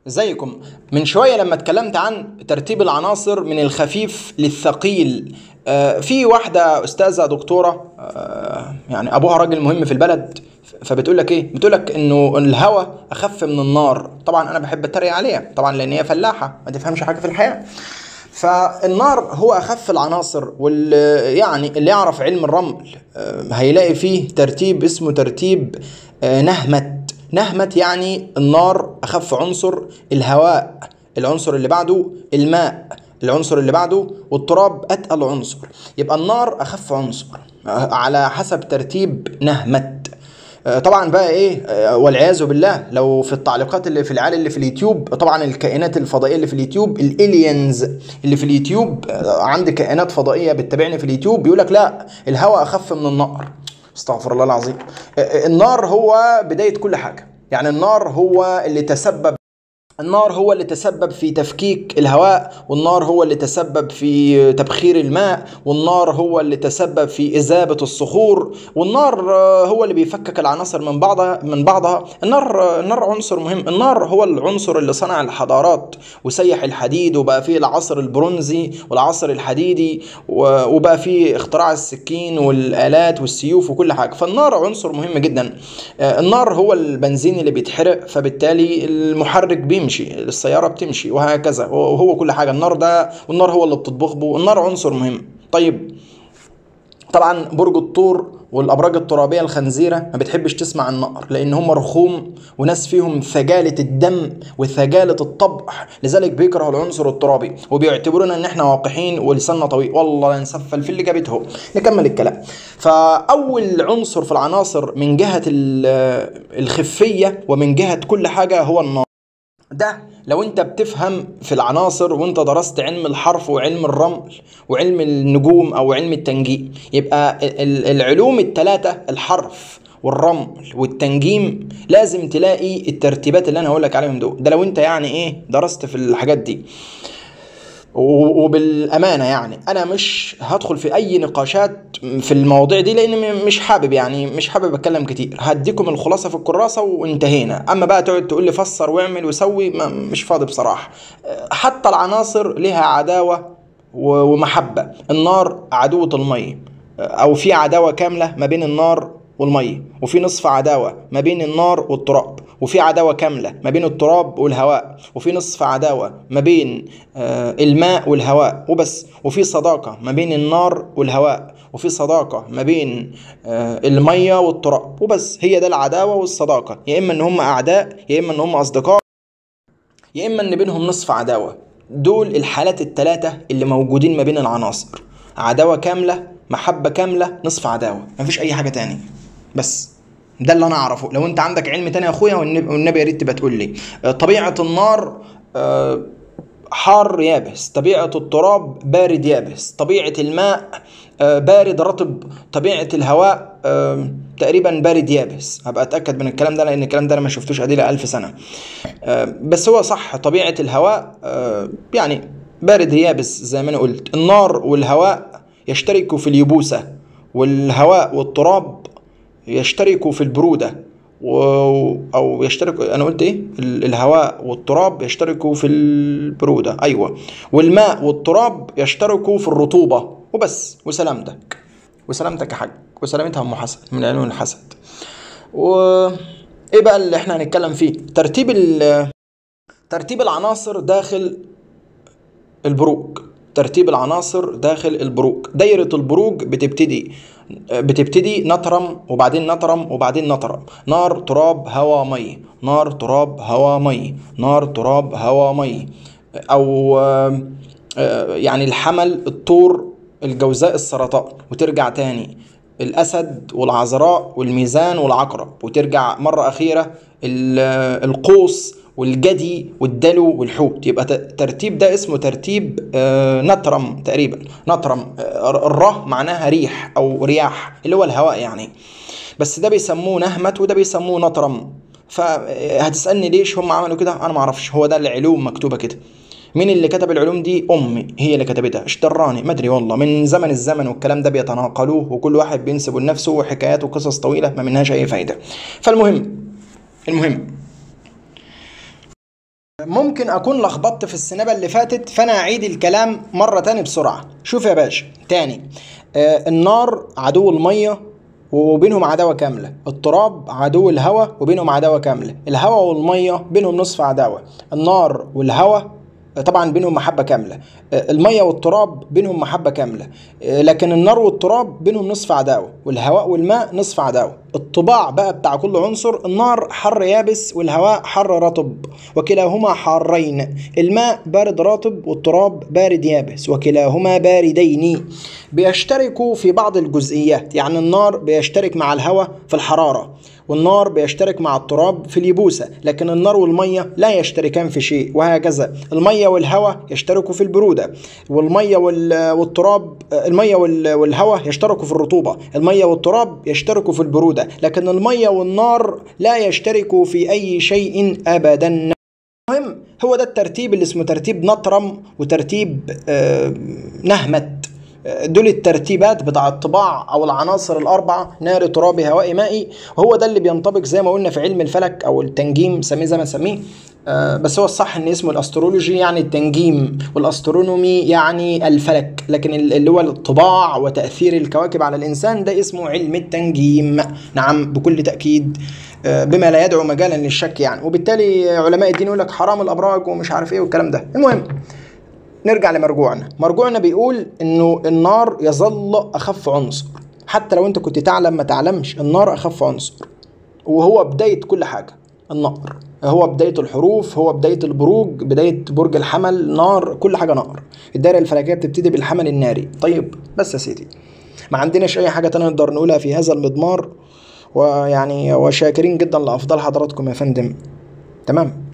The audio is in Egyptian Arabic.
ازيكم من شوية لما اتكلمت عن ترتيب العناصر من الخفيف للثقيل آه، في واحدة أستاذة دكتورة آه، يعني أبوها راجل مهم في البلد فبتقول لك إيه؟ بتقول لك إنه الهواء أخف من النار طبعا أنا بحب أتريق عليها طبعا لأن هي فلاحة ما تفهمش حاجة في الحياة فالنار هو اخف العناصر واللي يعني اللي يعرف علم الرمل آه، هيلاقي فيه ترتيب اسمه ترتيب آه، نهمت نهمت يعني النار اخف عنصر الهواء العنصر اللي بعده الماء العنصر اللي بعده والتراب اتقل عنصر يبقى النار اخف عنصر آه، على حسب ترتيب نهمت آه، طبعا بقى ايه آه، والعياذ بالله لو في التعليقات اللي في العيال اللي في اليوتيوب طبعا الكائنات الفضائيه اللي في اليوتيوب الالينز اللي في اليوتيوب آه، عندي كائنات فضائيه بتتابعني في اليوتيوب بيقول لك لا الهواء اخف من النار استغفر الله العظيم آه، آه، النار هو بدايه كل حاجه يعني النار هو اللي تسبب النار هو اللي تسبب في تفكيك الهواء والنار هو اللي تسبب في تبخير الماء والنار هو اللي تسبب في إذابة الصخور والنار آه، هو اللي بيفكك العناصر من بعضها من بعضها النار آه، النار عنصر مهم النار هو العنصر اللي صنع الحضارات وسيح الحديد وبقى فيه العصر البرونزي والعصر الحديدي و- وبقى فيه اختراع السكين والآلات والسيوف وكل حاجة فالنار عنصر مهم جدا آه، النار هو البنزين اللي بيتحرق فبالتالي المحرك بيمشي السيارة بتمشي وهكذا وهو كل حاجة النار ده والنار هو اللي بتطبخ به النار عنصر مهم طيب طبعا برج الطور والابراج الترابيه الخنزيره ما بتحبش تسمع النار لان هم رخوم وناس فيهم ثجاله الدم وثجاله الطبع لذلك بيكرهوا العنصر الترابي وبيعتبرونا ان احنا واقحين ولساننا طويل والله نسفل في اللي جابته نكمل الكلام فاول عنصر في العناصر من جهه ال- الخفيه ومن جهه كل حاجه هو النار ده لو انت بتفهم في العناصر وانت درست علم الحرف وعلم الرمل وعلم النجوم او علم التنجيم يبقى ال- ال- العلوم الثلاثة الحرف والرمل والتنجيم لازم تلاقي الترتيبات اللي انا هقول لك عليهم دول ده لو انت يعني ايه درست في الحاجات دي و- وبالامانه يعني انا مش هدخل في اي نقاشات في المواضيع دي لان م- مش حابب يعني مش حابب اتكلم كتير هديكم الخلاصه في الكراسه وانتهينا اما بقى تقعد تقول لي فسر واعمل وسوي ما- مش فاضي بصراحه حتى العناصر لها عداوه و- ومحبه النار عدوه الميه او في عداوه كامله ما بين النار والميه وفي نصف عداوه ما بين النار والتراب وفي عداوه كامله ما بين التراب والهواء وفي نصف عداوه ما بين آه، الماء والهواء وبس وفي صداقه ما بين النار والهواء وفي صداقه ما بين آه، الميه والتراب وبس هي ده العداوه والصداقه يا اما ان هم اعداء يا اما ان هم اصدقاء يا اما ان بينهم نصف عداوه دول الحالات الثلاثه اللي موجودين ما بين العناصر عداوه كامله محبه كامله نصف عداوه مفيش اي حاجه تاني بس ده اللي انا اعرفه لو انت عندك علم تاني يا اخويا والنبي والنبي يا ريت تبقى تقول لي آه، طبيعه النار آه، حار يابس طبيعة التراب بارد يابس طبيعة الماء آه، بارد رطب طبيعة الهواء آه، تقريبا بارد يابس هبقى اتاكد من الكلام ده لان الكلام ده انا ما شفتوش اديله ألف سنه آه، بس هو صح طبيعه الهواء آه، يعني بارد يابس زي ما انا قلت النار والهواء يشتركوا في اليبوسه والهواء والتراب يشتركوا في البروده و... او يشتركوا انا قلت ايه ال- الهواء والتراب يشتركوا في البروده ايوه والماء والتراب يشتركوا في الرطوبه وبس وسلامتك وسلامتك يا حاج وسلامتها ام حسن من عيون الحسد و ايه بقى اللي احنا هنتكلم فيه ترتيب ال... ترتيب العناصر داخل البروج ترتيب العناصر داخل البروج دايرة البروج بتبتدي بتبتدي نترم وبعدين نترم وبعدين نترم نار تراب هوا مي نار تراب هوا مي نار تراب هوا مي او آه، آه، يعني الحمل الطور الجوزاء السرطان وترجع تاني الأسد والعذراء والميزان والعقرب وترجع مرة أخيرة ال- القوس والجدي والدلو والحوت يبقى ت- ترتيب ده اسمه ترتيب آه، نترم تقريبا نترم آه، الره معناها ريح أو رياح اللي هو الهواء يعني بس ده بيسموه نهمت وده بيسموه نترم فهتسألني ليش هم عملوا كده أنا معرفش هو ده العلوم مكتوبة كده مين اللي كتب العلوم دي امي هي اللي كتبتها اشتراني ما ادري والله من زمن الزمن والكلام ده بيتناقلوه وكل واحد بينسب لنفسه وحكايات وقصص طويله ما منهاش اي فايده فالمهم المهم ممكن اكون لخبطت في السنابه اللي فاتت فانا اعيد الكلام مره تاني بسرعه شوف يا باشا تاني آه النار عدو الميه وبينهم عداوه كامله التراب عدو الهواء وبينهم عداوه كامله الهواء والميه بينهم نصف عداوه النار والهواء طبعا بينهم محبه كامله الميه والتراب بينهم محبه كامله لكن النار والتراب بينهم نصف عداوه والهواء والماء نصف عداوه الطباع بقى بتاع كل عنصر النار حر يابس والهواء حر رطب وكلاهما حارين الماء بارد رطب والتراب بارد يابس وكلاهما باردين بيشتركوا في بعض الجزئيات يعني النار بيشترك مع الهواء في الحراره والنار بيشترك مع التراب في اليبوسة لكن النار والمية لا يشتركان في شيء وهكذا المية والهواء يشتركوا في البرودة والمية والتراب المية والهواء يشتركوا في الرطوبة المية والتراب يشتركوا في البرودة لكن المية والنار لا يشتركوا في أي شيء أبدا المهم هو ده الترتيب اللي اسمه ترتيب نطرم وترتيب نهمت دول الترتيبات بتاع الطباع او العناصر الاربعه نار تراب هواء مائي وهو ده اللي بينطبق زي ما قلنا في علم الفلك او التنجيم سميه زي ما نسميه آه بس هو الصح ان اسمه الاسترولوجي يعني التنجيم والاسترونومي يعني الفلك لكن اللي هو الطباع وتاثير الكواكب على الانسان ده اسمه علم التنجيم نعم بكل تاكيد آه بما لا يدعو مجالا للشك يعني وبالتالي علماء الدين يقول لك حرام الابراج ومش عارف ايه والكلام ده المهم نرجع لمرجوعنا مرجوعنا بيقول انه النار يظل اخف عنصر حتى لو انت كنت تعلم ما تعلمش النار اخف عنصر وهو بداية كل حاجة النار هو بداية الحروف هو بداية البروج بداية برج الحمل نار كل حاجة نار الدائرة الفلكية بتبتدي بالحمل الناري طيب بس يا سيدي ما عندناش اي حاجة تانية نقدر نقولها في هذا المضمار ويعني وشاكرين جدا لافضل حضراتكم يا فندم تمام